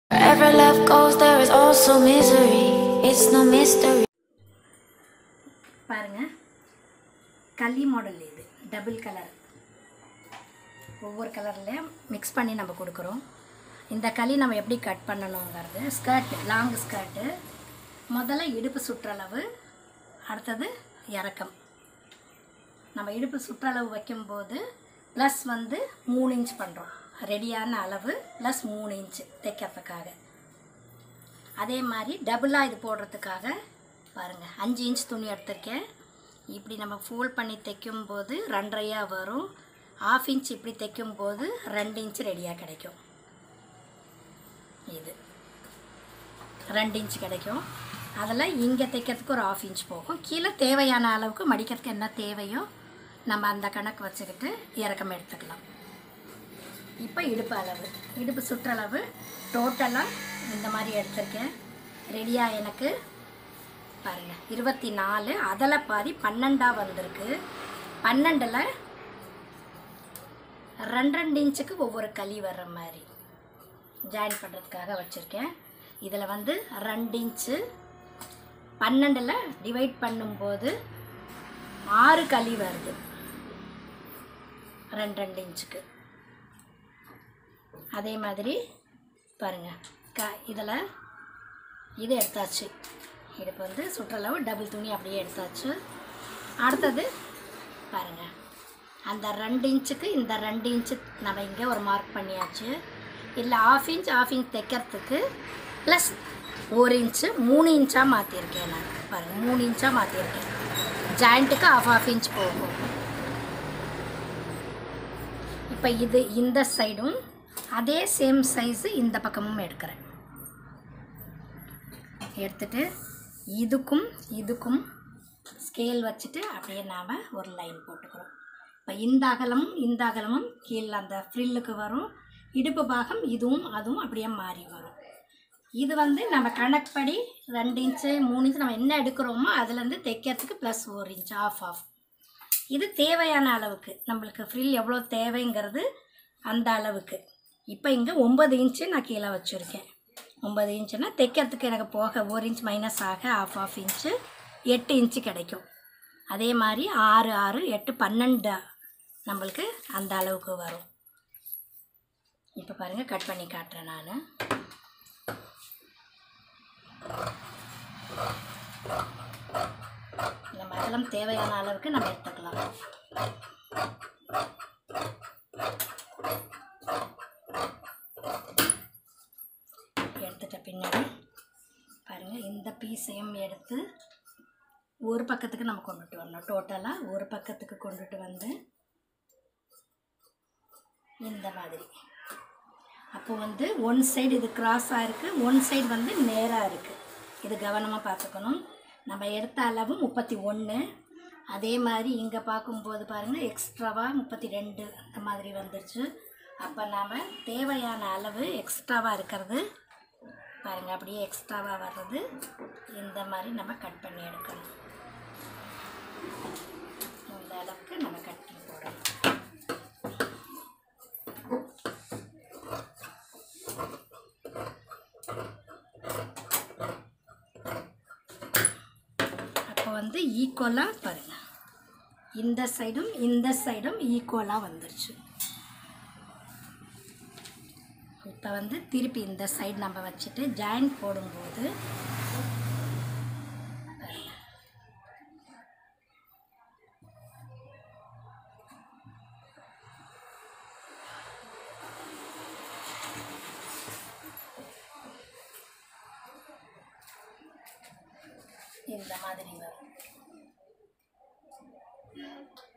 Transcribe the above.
Wherever love goes, there is also misery. It's no mystery. பாருங்க களி model இது double colour ஒவ்வொரு கலர்லையும் mix பண்ணி நம்ம கொடுக்குறோம் இந்த களி நம்ம எப்படி கட் பண்ணணுங்கிறது ஸ்கர்ட் லாங் ஸ்கர்ட்டு முதல்ல இடுப்பு சுற்றளவு அடுத்தது இறக்கம் நம்ம இடுப்பு சுற்றளவு வைக்கும்போது ப்ளஸ் வந்து மூணு இன்ச் பண்ணுறோம் ரெடியான அளவு ப்ளஸ் மூணு இன்ச் தைக்கிறதுக்காக அதே மாதிரி டபுளாக இது போடுறதுக்காக பாருங்கள் அஞ்சு இன்ச் துணி எடுத்திருக்கேன் இப்படி நம்ம ஃபோல்ட் பண்ணி தைக்கும்போது ரெண்டரையாக வரும் ஆஃப் இன்ச் இப்படி தைக்கும்போது ரெண்டு இன்ச் ரெடியாக கிடைக்கும் இது ரெண்டு இன்ச் கிடைக்கும் அதில் இங்கே தைக்கிறதுக்கு ஒரு ஆஃப் இன்ச் போகும் கீழே தேவையான அளவுக்கு மடிக்கிறதுக்கு என்ன தேவையோ நம்ம அந்த கணக்கு வச்சுக்கிட்டு இறக்கம் எடுத்துக்கலாம் இப்போ இடுப்பு அளவு இடுப்பு சுற்றளவு டோட்டலாக இந்த மாதிரி எடுத்திருக்கேன் ரெடியாக எனக்கு பாருங்கள் இருபத்தி நாலு அதில் பாதி பன்னெண்டாக வந்திருக்கு பன்னெண்டில் ரெண்டு ரெண்டு இன்ச்சுக்கு ஒவ்வொரு களி வர்ற மாதிரி ஜாயின் பண்ணுறதுக்காக வச்சுருக்கேன் இதில் வந்து ரெண்டு இன்ச்சு பன்னெண்டில் டிவைட் பண்ணும்போது ஆறு களி வருது ரெண்டு ரெண்டு இன்ச்சுக்கு அதே மாதிரி பாருங்கள் க இதில் இது எடுத்தாச்சு இதுக்கு வந்து சுற்றளவு டபுள் துணி அப்படியே எடுத்தாச்சு அடுத்தது பாருங்கள் அந்த ரெண்டு இன்ச்சுக்கு இந்த ரெண்டு இன்ச்சு நம்ம இங்கே ஒரு மார்க் பண்ணியாச்சு இல்லை ஆஃப் இன்ச் ஆஃப் இன்ச் தைக்கிறதுக்கு ப்ளஸ் ஒரு இன்ச்சு மூணு இன்ச்சாக மாற்றிருக்கேன் நான் பாருங்கள் மூணு இன்ச்சாக மாற்றிருக்கேன் ஜாயிண்ட்டுக்கு ஆஃப் ஆஃப் இன்ச் போகும் இப்போ இது இந்த சைடும் அதே சேம் சைஸு இந்த பக்கமும் எடுக்கிறேன் எடுத்துட்டு இதுக்கும் இதுக்கும் ஸ்கேல் வச்சுட்டு அப்படியே நாம் ஒரு லைன் போட்டுக்கிறோம் இப்போ இந்த அகலமும் இந்த அகலமும் கீழே அந்த ஃப்ரில்லுக்கு வரும் இடுப்பு பாகம் இதுவும் அதுவும் அப்படியே மாறி வரும் இது வந்து நம்ம கணக்குப்படி ரெண்டு இன்ச்சு மூணு இன்ச்சு நம்ம என்ன எடுக்கிறோமோ அதுலேருந்து தைக்கிறதுக்கு ப்ளஸ் ஒரு இன்ச் ஆஃப் ஆஃப் இது தேவையான அளவுக்கு நம்மளுக்கு ஃப்ரில் எவ்வளோ தேவைங்கிறது அந்த அளவுக்கு இப்போ இங்கே ஒம்பது இன்ச்சு நான் கீழே வச்சுருக்கேன் ஒம்பது இன்ச்சுனா தைக்கிறதுக்கு எனக்கு போக ஒரு இன்ச் மைனஸ் ஆக ஆஃப் ஆஃப் இன்ச்சு எட்டு இன்ச்சு கிடைக்கும் அதே மாதிரி ஆறு ஆறு எட்டு பன்னெண்டு நம்மளுக்கு அந்த அளவுக்கு வரும் இப்போ பாருங்கள் கட் பண்ணி காட்டுறேன் நான் நம்ம அகலம் தேவையான அளவுக்கு நம்ம எடுத்துக்கலாம் எடுத்துட்ட பின்னாடி பாருங்கள் இந்த பீஸையும் எடுத்து ஒரு பக்கத்துக்கு நம்ம கொண்டுட்டு வரணும் டோட்டலாக ஒரு பக்கத்துக்கு கொண்டுட்டு வந்து இந்த மாதிரி அப்போ வந்து ஒன் சைடு இது கிராஸாக இருக்குது ஒன் சைடு வந்து நேராக இருக்குது இது கவனமாக பார்த்துக்கணும் நம்ம எடுத்த அளவு முப்பத்தி ஒன்று அதே மாதிரி இங்கே பார்க்கும்போது பாருங்கள் எக்ஸ்ட்ராவாக முப்பத்தி ரெண்டு அந்த மாதிரி வந்துருச்சு அப்போ நாம் தேவையான அளவு எக்ஸ்ட்ராவாக இருக்கிறது பாருங்கள் அப்படியே எக்ஸ்ட்ராவாக வர்றது இந்த மாதிரி நம்ம கட் பண்ணி எடுக்கணும் இந்த அளவுக்கு நம்ம கட் பண்ணி போடணும் அப்போ வந்து ஈக்குவலாக பாருங்கள் இந்த சைடும் இந்த சைடும் ஈக்குவலாக வந்துருச்சு இப்போ வந்து திருப்பி இந்த சைடு நம்ம வச்சுட்டு ஜாயின் போடும்போது பாருங்க. இந்த மாதிரி வரும்